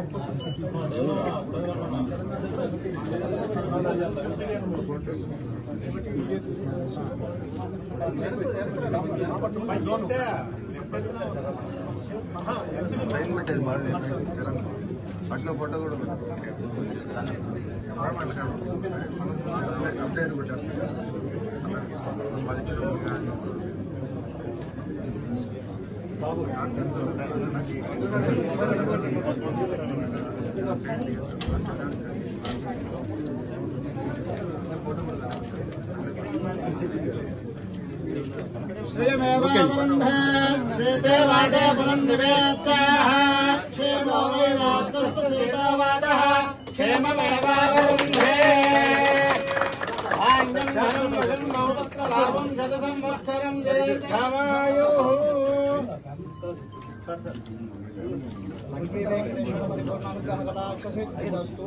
Line పెట్టేది బాగా లేదు. చరణ్ అట్లా ఫోటో కూడా పెట్టాలి. మనం అట్లా కాదు. మనం అప్డేట్ పెట్టేస్తాం అలా తీసుకుంటాం. పది కిలోమీటర్లు श्रियमेवावरुन्धे श्रीदेवादे पुनर्निवेत्याः क्षेमो वै राष्ट्रस्य सीतावादः क्षेममेवावरुन्धे आङ्गं धनं भजं नौपत्रलाभं शतसंवत्सरं दीर्घमायुः लक्ष्मीवेङ्कटेश्वरपरिपूर्णानुग्रहकटाक्षसिद्धिरस्तु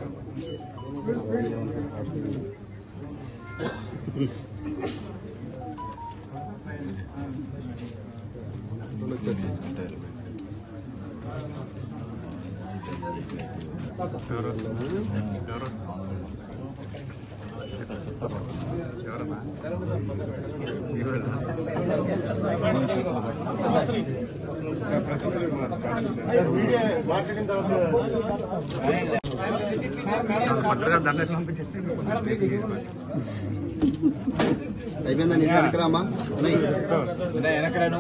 అయిపోయిందండి వెనకరామా వెనకరాను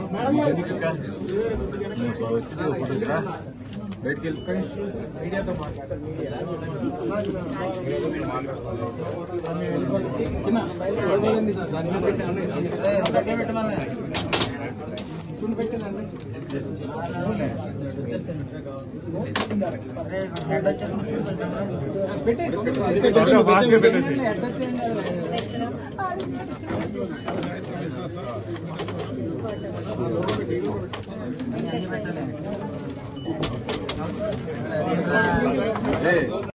వచ్చింది ఫోటో బయటికి వెళ్ళి